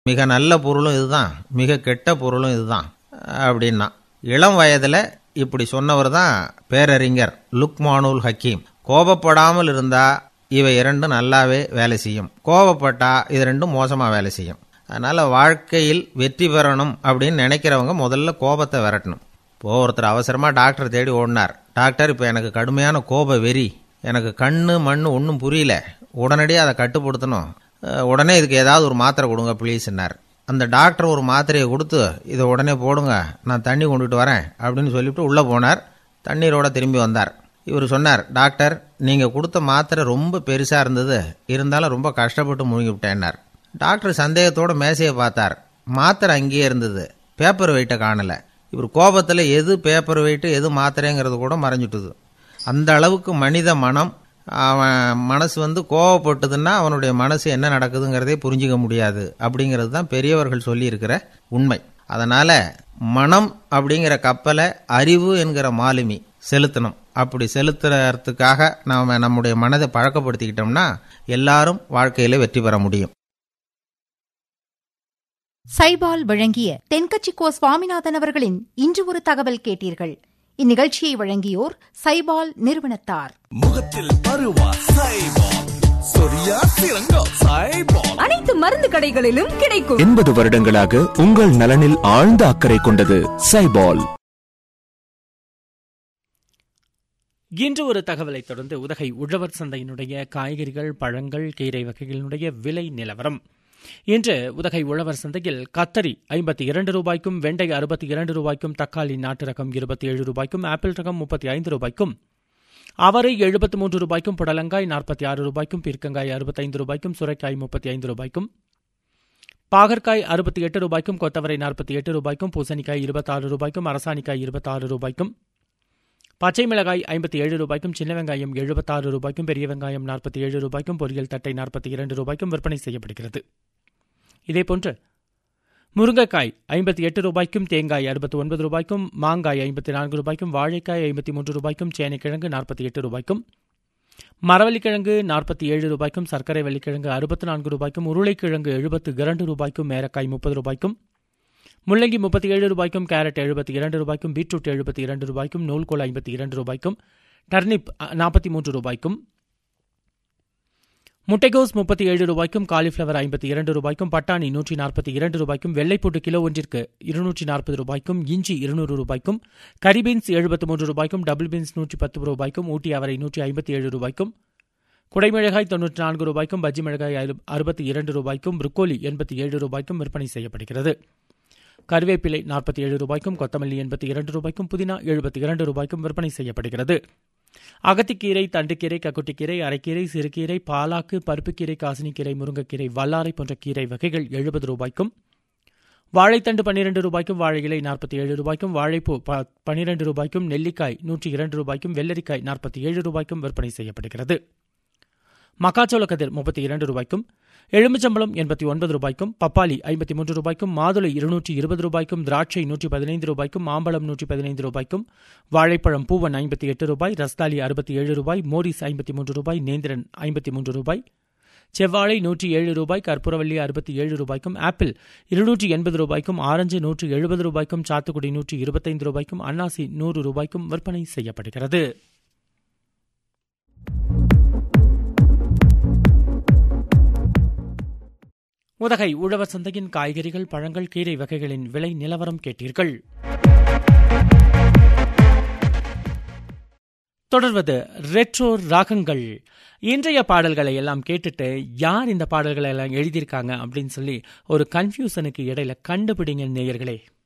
மிக நல்ல பொருளும் இதுதான் மிக கெட்ட பொருளும் இதுதான் அப்படின்னா இளம் வயதில் இப்படி சொன்னவர் தான் பேரறிஞர் லுக்மானுல் ஹக்கீம் கோபப்படாமல் இருந்தா இவை இரண்டும் நல்லாவே வேலை செய்யும் கோபப்பட்டா இது ரெண்டும் மோசமாக வேலை செய்யும் அதனால் வாழ்க்கையில் வெற்றி பெறணும் அப்படின்னு நினைக்கிறவங்க முதல்ல கோபத்தை விரட்டணும் இப்போ ஒருத்தர் அவசரமாக டாக்டர் தேடி ஓடினார் டாக்டர் இப்போ எனக்கு கடுமையான கோப வெறி எனக்கு கண்ணு மண்ணு ஒன்றும் புரியல உடனடியாக அதை கட்டுப்படுத்தணும் அஹ், உடனே இதுக்கு ஏதாவது ஒரு மாத்திரை கொடுங்க ப்ளீஸ்ன்னார் அந்த டாக்டர் ஒரு மாத்திரையை கொடுத்து இதை உடனே போடுங்க நான் தண்ணி கொண்டுட்டு வரேன் அப்படின்னு சொல்லிவிட்டு உள்ளே போனார் தண்ணீரோட திரும்பி வந்தார் இவர் சொன்னார் டாக்டர் நீங்கள் கொடுத்த மாத்திரை ரொம்ப பெருசாக இருந்தது இருந்தாலும் ரொம்ப கஷ்டப்பட்டு முழுங்கி விட்டேன்னார் டாக்டர் சந்தேகத்தோட மேசையை பார்த்தார் மாத்திரை அங்கேயே இருந்தது பேப்பர் வெயிட்டை காணல இவர் கோபத்தில் எது பேப்பர் வெயிட்டு எது மாத்திரைங்கிறது கூட மறைஞ்சிட்டுது அந்த அளவுக்கு மனித மனம் அவன் மனசு வந்து கோவப்பட்டதுன்னா அவனுடைய மனசு என்ன நடக்குதுங்கிறதே புரிஞ்சிக்க முடியாது அப்படிங்கிறது தான் பெரியவர்கள் சொல்லியிருக்கிற உண்மை அதனால் மனம் அப்படிங்கிற கப்பலை அறிவு என்கிற மாலுமி செலுத்தணும் அப்படி செலுத்துறதுக்காக நாம் நம்முடைய மனதை பழக்கப்படுத்திக்கிட்டோம்னா எல்லாரும் வாழ்க்கையில் வெற்றி பெற முடியும் சைபால் வழங்கிய தென்கட்சிக்கோ சுவாமிநாதன் அவர்களின் இன்று ஒரு தகவல் கேட்டீர்கள் இந்நிகழ்ச்சியை வழங்கியோர் சைபால் நிறுவனத்தார் முகத்தில் பருவா சைபால் சொரியா சிறங்கோ சைபால் அனைத்து மருந்து கடைகளிலும் கிடைக்கும் எண்பது வருடங்களாக உங்கள் நலனில் ஆழ்ந்த அக்கறை கொண்டது சைபால் இன்று ஒரு தகவலை தொடர்ந்து உதகை உழவர் சந்தையினுடைய காய்கறிகள் பழங்கள் கீரை வகைகளினுடைய விலை நிலவரம் இன்று உதகை உழவர் சந்தையில் கத்தரி ஐம்பத்தி இரண்டு ரூபாய்க்கும் வெண்டை அறுபத்தி இரண்டு ரூபாய்க்கும் தக்காளி நாட்டு ரகம் இருபத்தி ஏழு ரூபாய்க்கும் ஆப்பிள் ரகம் முப்பத்தி ஐந்து ரூபாய்க்கும் அவரை எழுபத்தி மூன்று ரூபாய்க்கும் புடலங்காய் நாற்பத்தி ஆறு ரூபாய்க்கும் பீர்க்கங்காய் அறுபத்தைந்து ரூபாய்க்கும் சுரைக்காய் முப்பத்தி ஐந்து ரூபாய்க்கும் பாகற்காய் அறுபத்தி எட்டு ரூபாய்க்கும் கொத்தவரை நாற்பத்தி எட்டு ரூபாய்க்கும் பூசணிக்காய் இருபத்தாறு ரூபாய்க்கும் அரசாணிக்காய் இருபத்தாறு ரூபாய்க்கும் பச்சை மிளகாய் ஐம்பத்தி ஏழு ரூபாய்க்கும் சின்ன வெங்காயம் எழுபத்தாறு ரூபாய்க்கும் பெரிய வெங்காயம் நாற்பத்தி ஏழு ரூபாய்க்கும் பொரியல் தட்டை நாற்பத்தி இரண்டு ரூபாய்க்கும் விற்பனை செய்யப்படுகிறது இதேபோன்று முருங்கைக்காய் ஐம்பத்தி எட்டு ரூபாய்க்கும் தேங்காய் அறுபத்தி ஒன்பது ரூபாய்க்கும் மாங்காய் ஐம்பத்தி நான்கு ரூபாய்க்கும் வாழைக்காய் ஐம்பத்தி மூன்று ரூபாய்க்கும் சேனைக்கிழங்கு நாற்பத்தி எட்டு ரூபாய்க்கும் மரவள்ளிக்கிழங்கு நாற்பத்தி ஏழு ரூபாய்க்கும் சர்க்கரை வள்ளிக்கிழங்கு அறுபத்தி நான்கு ரூபாய்க்கும் உருளைக்கிழங்கு எழுபத்து இரண்டு ரூபாய்க்கும் மேரக்காய் முப்பது ரூபாய்க்கும் முள்ளங்கி முப்பத்தி ஏழு ரூபாய்க்கும் கேரட் எழுபத்தி இரண்டு ரூபாய்க்கும் பீட்ரூட் எழுபத்தி இரண்டு ரூபாய்க்கும் நூல்கோல் ஐம்பத்தி இரண்டு ரூபாய்க்கும் டர்னிப் நாற்பத்தி மூன்று ரூபாய்க்கும் முட்டைகோஸ் முப்பத்தி ஏழு ரூபாய்க்கும் காலிஃப்ளவர் ஐம்பத்தி இரண்டு ரூபாய்க்கும் பட்டாணி நூற்றி நாற்பத்தி இரண்டு ரூபாய்க்கும் வெள்ளைப்பூட்டு கிலோ ஒன்றிற்கு இருநூற்றி நாற்பது ரூபாய்க்கும் இஞ்சி இருநூறு ரூபாய்க்கும் கரி பீன்ஸ் எழுபத்தி மூன்று ரூபாய்க்கும் டபுள் பீன்ஸ் நூற்றி பத்து ரூபாய்க்கும் ஊட்டி அவரை நூற்றி ஐம்பத்தி ஏழு ரூபாய்க்கும் குடைமிளகாய் தொன்னூற்றி நான்கு ரூபாய்க்கும் பஜ்ஜி மிளகாய் அறுபத்தி இரண்டு ரூபாய்க்கும் புரோக்கோலி எண்பத்தி ஏழு ரூபாய்க்கும் விற்பனை செய்யப்படுகிறது கருவேப்பிலை நாற்பத்தி ஏழு ரூபாய்க்கும் கொத்தமல்லி எண்பத்தி இரண்டு ரூபாய்க்கும் புதினா எழுபத்தி இரண்டு ரூபாய்க்கும் விற்பனை செய்யப்படுகிறது அகத்திக்கீரை தண்டுக்கீரை கக்குட்டிக்கீரை அரைக்கீரை சிறுகீரை பாலாக்கு பருப்புக்கீரை காசினிக்கீரை முருங்கைக்கீரை வல்லாரை போன்ற கீரை வகைகள் எழுபது ரூபாய்க்கும் வாழைத்தண்டு பன்னிரண்டு ரூபாய்க்கும் வாழை இலை நாற்பத்தி ஏழு ரூபாய்க்கும் வாழைப்பூ பன்னிரண்டு ரூபாய்க்கும் நெல்லிக்காய் நூற்றி இரண்டு ரூபாய்க்கும் வெள்ளரிக்காய் நாற்பத்தி ஏழு ரூபாய்க்கும் விற்பனை செய்யப்படுகிறது மக்காச்சோள கதிர் முப்பத்தி இரண்டு ரூபாய்க்கும் எலுமிச்சம்பளம் எண்பத்தி ஒன்பது ரூபாய்க்கும் பப்பாளி ஐம்பத்தி மூன்று ரூபாய்க்கும் மாதுளை இருநூற்றி இருபது ரூபாய்க்கும் திராட்சை நூற்றி பதினைந்து ரூபாய்க்கும் மாம்பழம் நூற்றி பதினைந்து ரூபாய்க்கும் வாழைப்பழம் பூவன் ஐம்பத்தி எட்டு ரூபாய் ரஸ்தாலி அறுபத்தி ஏழு ரூபாய் மோரிஸ் ஐம்பத்தி மூன்று ரூபாய் நேந்திரன் ஐம்பத்தி மூன்று ரூபாய் செவ்வாழை நூற்றி ஏழு ரூபாய் கற்பூரவள்ளி அறுபத்தி ஏழு ரூபாய்க்கும் ஆப்பிள் இருநூற்றி எண்பது ரூபாய்க்கும் ஆரஞ்சு நூற்றி எழுபது ரூபாய்க்கும் சாத்துக்குடி நூற்றி இருபத்தைந்து ரூபாய்க்கும் அன்னாசி நூறு ரூபாய்க்கும் விற்பனை செய்யப்படுகிறது உதகை உழவர் சந்தையின் காய்கறிகள் பழங்கள் கீரை வகைகளின் விலை நிலவரம் கேட்டீர்கள் தொடர்வது ரெட்ரோ ராகங்கள் இன்றைய பாடல்களை எல்லாம் கேட்டுட்டு யார் இந்த பாடல்களை எல்லாம் எழுதியிருக்காங்க அப்படின்னு சொல்லி ஒரு கன்ஃபியூசனுக்கு இடையில கண்டுபிடிங்க நேயர்களே